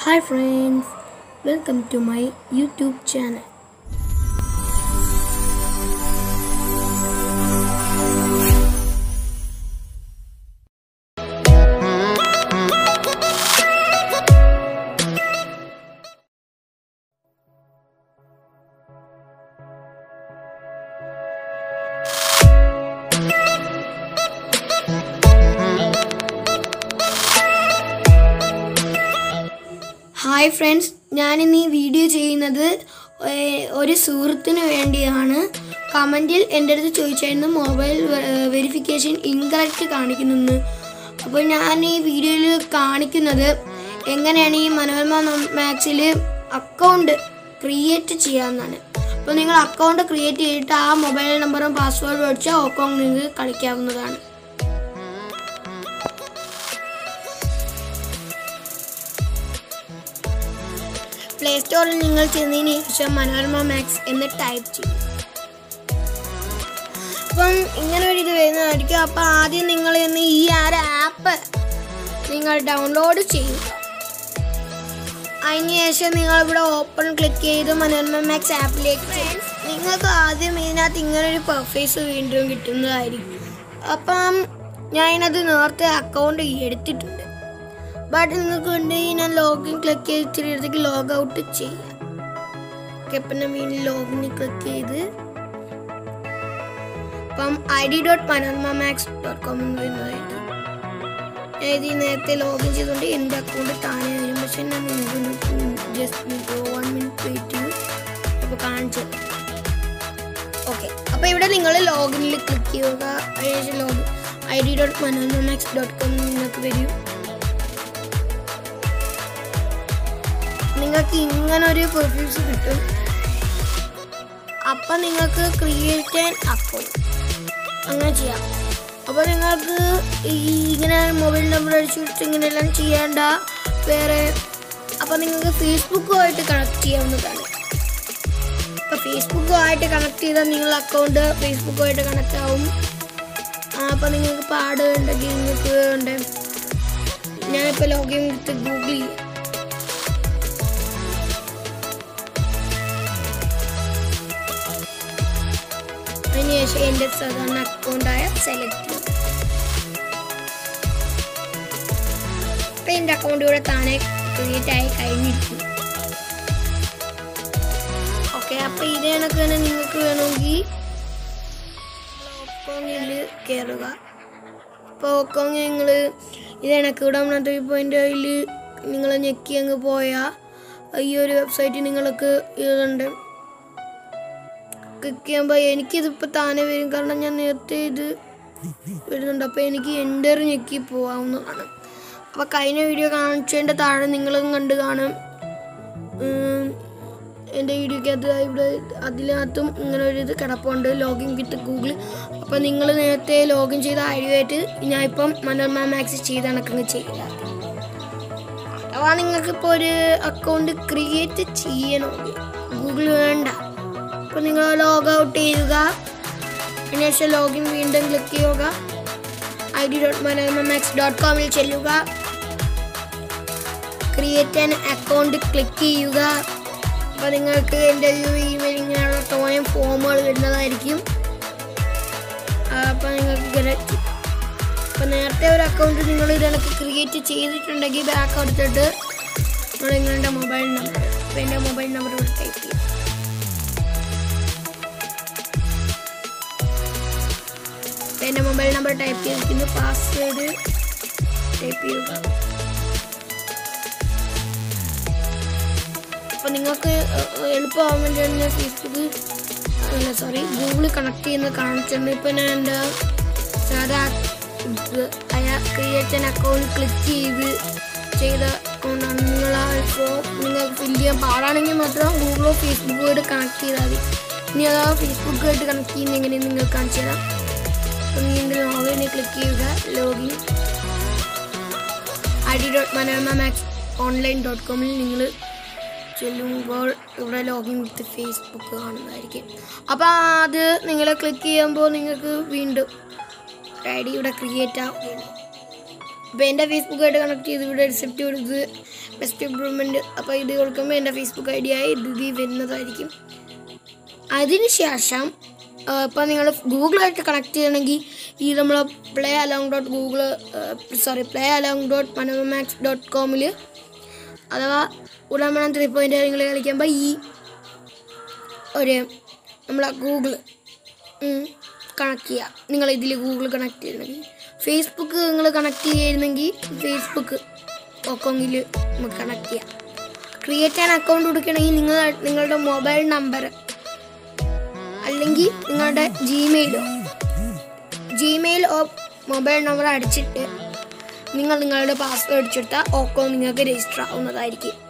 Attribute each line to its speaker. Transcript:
Speaker 1: Hi friends, welcome to my YouTube channel. Hi friends ഞാനിന്ന് ഈ video ചെയ്യുന്നത് ഏർ, ഒരു സുഹൃത്തിന് വേണ്ടിയാണ് കമൻറ്റിൽ എൻ്റെ അടുത്ത് ചോദിച്ചായിരുന്നു മൊബൈൽ വെരിഫിക്കേഷൻ ഇൻകറക്റ്റ് കാണിക്കുന്നെന്ന് അപ്പോൾ ഞാൻ ഈ വീഡിയോയിൽ കാണിക്കുന്നത് എങ്ങനെയാണ് ഈ മനോരമ മാക്സിൽ അക്കൗണ്ട് ക്രിയേറ്റ് ചെയ്യാമെന്നാണ് അപ്പോൾ നിങ്ങൾ അക്കൗണ്ട് ക്രിയേറ്റ് ചെയ്തിട്ട് ആ മൊബൈൽ നമ്പറും പാസ്വേഡും അടിച്ചാൽ അക്കൗണ്ട് നിങ്ങൾക്ക് കളിക്കാവുന്നതാണ് പ്ലേ സ്റ്റോറിൽ നിങ്ങൾ ചെന്നതിന് ശേഷം മനോരമ മാക്സ് എന്ന് ടൈപ്പ് ചെയ്യും അപ്പം ഇങ്ങനെ ഒരു ഇത് വരുന്നതായിരിക്കും അപ്പം ആദ്യം നിങ്ങൾ ഇന്ന് ഈ ഒരു ആപ്പ് നിങ്ങൾ ഡൗൺലോഡ് ചെയ്യുക അതിന് ശേഷം നിങ്ങൾ ഇവിടെ ഓപ്പൺ ക്ലിക്ക് ചെയ്ത് മനോരമ മാക്സ് ആപ്പിലേക്ക് ചെയ്യും നിങ്ങൾക്ക് ആദ്യം ഇതിനകത്ത് ഇങ്ങനെ ഒരു പെർഫേസ് വീണ്ടും കിട്ടുന്നതായിരിക്കും അപ്പം ഞാൻ ഇതിനകത്ത് നേരത്തെ അക്കൗണ്ട് എടുത്തിട്ടുണ്ട് ബട്ട് നിങ്ങൾക്ക് ഉണ്ടെങ്കിൽ ഞാൻ ലോഗിൻ ക്ലിക്ക് ചെയ്ത് ഇച്ചിരി അടുത്തേക്ക് ലോഗ് ഔട്ട് ചെയ്യാം ഓക്കെ അപ്പം ഞാൻ വീണ്ടും ലോഗിൻ ക്ലിക്ക് ചെയ്ത് അപ്പം I D dot Manorama max dot com എന്ന് പറയുന്നതായിരിക്കും ഞാൻ ഇത് നേരത്തെ ലോഗിൻ ചെയ്തുകൊണ്ട് എൻ്റെ അക്കൗണ്ട് താനെ വരും പക്ഷെ ഞാൻ നിങ്ങൾക്ക് ജസ്റ്റ് വൺ മിനിറ്റ് വെയിറ്റ് ചെയ്യും അപ്പോൾ കാണിച്ചു ഓക്കെ അപ്പോൾ ഇവിടെ നിങ്ങൾ ലോഗിനിൽ ക്ലിക്ക് ചെയ്യുക അതിനുശേഷം login I D dot Manorama max dot com നിങ്ങൾക്ക് വരും നിങ്ങൾക്ക് ഇങ്ങനെ ഒരു പെർഫ്യൂംസ് കിട്ടും അപ്പം നിങ്ങൾക്ക് ക്രിയേറ്റ് ആൻ അക്കൗണ്ട് അങ്ങനെ ചെയ്യാം അപ്പോൾ നിങ്ങൾക്ക് ഈ ഇങ്ങനെ മൊബൈൽ നമ്പർ അടിച്ചു കൊടുത്ത് ഇങ്ങനെയെല്ലാം ചെയ്യേണ്ട വേറെ അപ്പോൾ നിങ്ങൾക്ക് ഫേസ്ബുക്കുമായിട്ട് കണക്ട് ചെയ്യാവുന്നതാണ് അപ്പോൾ ഫേസ്ബുക്കുമായിട്ട് കണക്ട് ചെയ്താൽ നിങ്ങളുടെ അക്കൗണ്ട് ഫേസ്ബുക്കുമായിട്ട് കണക്ട് ആവും അപ്പോൾ നിങ്ങൾക്ക് പാട് ഉണ്ടെങ്കിൽ നിങ്ങൾക്ക് ഉണ്ട് ഞാനിപ്പോൾ ലോഗിൻ എടുത്ത് ഗൂഗിൾ ചെയ്യാം അതിനുശേഷം എൻ്റെ സാധാരണ അക്കൗണ്ടായ സെലക്ട് ചെയ്യും അപ്പം എൻ്റെ അക്കൗണ്ട് ഇവിടെ താനെ ക്രിയേറ്റ് ആയി കഴിഞ്ഞിരിക്കും ഓക്കെ അപ്പം ഇതേ കണക്ക് തന്നെ നിങ്ങൾക്ക് വേണമെങ്കിൽ ഹോങ്കോങ്ങിൽ കയറുക അപ്പോൾ ഹോങ്കോങ് നിങ്ങൾ ഇത് കണക്ക് ഇവിടെ വന്നിട്ട് ഇപ്പോൾ എൻ്റെ കയ്യിൽ നിങ്ങൾ ഞെക്കി അങ്ങ് പോയാൽ ഈ ഒരു വെബ്സൈറ്റ് നിങ്ങൾക്ക് ഇതുണ്ട് ക്ലിക്ക് ചെയ്യുമ്പോൾ എനിക്കിതിപ്പോൾ താനെ വരും കാരണം ഞാൻ നേരത്തെ ഇത് വരുന്നുണ്ട് അപ്പോൾ എനിക്ക് എൻ്റർ ഞെക്കി പോവാവുന്നതാണ് അപ്പോൾ കഴിഞ്ഞ വീഡിയോ കാണിച്ചതിൻ്റെ താഴെ നിങ്ങളും കണ്ട് കാണും ഉം, എൻ്റെ വീഡിയോക്കകത്ത് ഇവിടെ അതിനകത്തും ഇങ്ങനെ ഒരു ഇത് കിടപ്പുണ്ട് ലോഗിൻ വിത്ത് ഗൂഗിൾ അപ്പോൾ നിങ്ങൾ നേരത്തെ ലോഗിൻ ചെയ്ത ഐ ഡി ആയിട്ട് ഞാൻ ഇപ്പം മനോരമ മാക്സ് ചെയ്ത് കണക്കങ്ങ് ചെയ്യുക അഥവാ നിങ്ങൾക്കിപ്പോൾ ഒരു അക്കൗണ്ട് ക്രിയേറ്റ് ചെയ്യണമെങ്കിൽ ഗൂഗിൾ വേണ്ട അപ്പോൾ നിങ്ങൾ ലോഗ് ഔട്ട് ചെയ്യുക അതിനുശേഷം ലോഗിൻ വീണ്ടും ക്ലിക്ക് ചെയ്യുക I D dot Manorama max dot കോമിൽ ചെല്ലുക ക്രിയേറ്റ് ആൻ അക്കൗണ്ട് ക്ലിക്ക് ചെയ്യുക അപ്പോൾ നിങ്ങൾക്ക് എൻ്റെ ഒരു ഇമെയിൽ ഇങ്ങനെയുള്ള തോനെ ഫോമുകൾ വരുന്നതായിരിക്കും അപ്പോൾ നിങ്ങൾക്ക് ഇങ്ങനെ അപ്പോൾ നേരത്തെ ഒരു അക്കൗണ്ട് നിങ്ങൾ ഇതിനൊക്കെ ക്രിയേറ്റ് ചെയ്തിട്ടുണ്ടെങ്കിൽ ബാക്ക് എടുത്തിട്ട് നിങ്ങൾ നിങ്ങളുടെ മൊബൈൽ നമ്പർ അപ്പോൾ എൻ്റെ മൊബൈൽ നമ്പർ ഇവിടെ ടൈപ്പ് ചെയ്യും അപ്പോൾ എൻ്റെ മൊബൈൽ നമ്പർ ടൈപ്പ് ചെയ്തിരിക്കുന്നു പാസ്വേഡ് ടൈപ്പ് ചെയ്യുക അപ്പോൾ നിങ്ങൾക്ക് എളുപ്പമാകാൻ വേണ്ടിയാണ് ഞാൻ ഫേസ്ബുക്ക് അല്ല സോറി ഗൂഗിളിൽ കണക്ട് ചെയ്യുന്നത് കാണിച്ചിട്ടുണ്ട് ഇപ്പോൾ ഞാൻ എൻ്റെ സാധാ ക്രിയേറ്റ് അക്കൗണ്ട് ക്ലിക്ക് ചെയ്ത് ചെയ്ത അക്കൗണ്ടാണ് നിങ്ങൾ ആ ഫോം നിങ്ങൾക്ക് ഫില്ല് ചെയ്യാൻ പാടാണെങ്കിൽ മാത്രം ഗൂഗിളോ ഫേസ്ബുക്കുമായിട്ട് കണക്ട് ചെയ്താൽ മതി ഇനി അതാ ഫേസ്ബുക്കുമായിട്ട് കണക്ട് ചെയ്യുന്ന എങ്ങനെയെന്ന് നിങ്ങൾക്ക് കാണിച്ചു തരാം അപ്പോൾ നിങ്ങൾ ലോഗിനെ ക്ലിക്ക് ചെയ്യുക login I D dot Manorama max online dot കോമിൽ നിങ്ങൾ ചെല്ലുമ്പോൾ ഇവിടെ ലോഗിൻ വിത്ത് ഫേസ്ബുക്ക് കാണുന്നതായിരിക്കും അപ്പോൾ അത് നിങ്ങൾ ക്ലിക്ക് ചെയ്യുമ്പോൾ നിങ്ങൾക്ക് വീണ്ടും ഐ ഡി ഇവിടെ ക്രിയേറ്റ് ആവുകയാണ് അപ്പോൾ എൻ്റെ ഫേസ്ബുക്കായിട്ട് കണക്ട് ചെയ്ത് ഇവിടെ റിസെപ്റ്റ് കൊടുത്ത് ബെസ്റ്റ് ഇമ്പ്രൂവ്മെൻറ്റ് അപ്പോൾ ഇത് കൊടുക്കുമ്പോൾ എൻ്റെ ഫേസ്ബുക്ക് ഐ ഡി ആയി ഇത് ഇതിൽ വരുന്നതായിരിക്കും അതിനുശേഷം ഇപ്പോൾ നിങ്ങൾ ഗൂഗിളായിട്ട് കണക്ട് ചെയ്യണമെങ്കിൽ ഈ നമ്മൾ play along dot Google sorry play along dot Manomax dot കോമിൽ അഥവാ ഉടമണം ത്രീ പോയിൻ്റ് കാര്യങ്ങൾ കളിക്കുമ്പോൾ ഈ ഒരു നമ്മളെ ഗൂഗിൾ കണക്ട് ചെയ്യുക നിങ്ങൾ ഇതിൽ ഗൂഗിൾ കണക്ട് ചെയ്യണമെങ്കിൽ ഫേസ്ബുക്ക് നിങ്ങൾ കണക്ട് ചെയ്യുന്നെങ്കിൽ ഫേസ്ബുക്ക് ഒക്കെങ്കിൽ നമുക്ക് കണക്ട് ചെയ്യാം ക്രിയേറ്റ് ആൻ അക്കൗണ്ട് കൊടുക്കണമെങ്കിൽ നിങ്ങൾ നിങ്ങളുടെ മൊബൈൽ നമ്പർ അല്ലെങ്കിൽ നിങ്ങളുടെ ജിമെയിലോ ജിമെയിൽ ഓ മൊബൈൽ നമ്പർ അടിച്ചിട്ട് നിങ്ങൾ നിങ്ങളുടെ പാസ്വേഡ് അടിച്ചെടുത്താൽ ഓക്കോ നിങ്ങൾക്ക് രജിസ്റ്റർ ആവുന്നതായിരിക്കും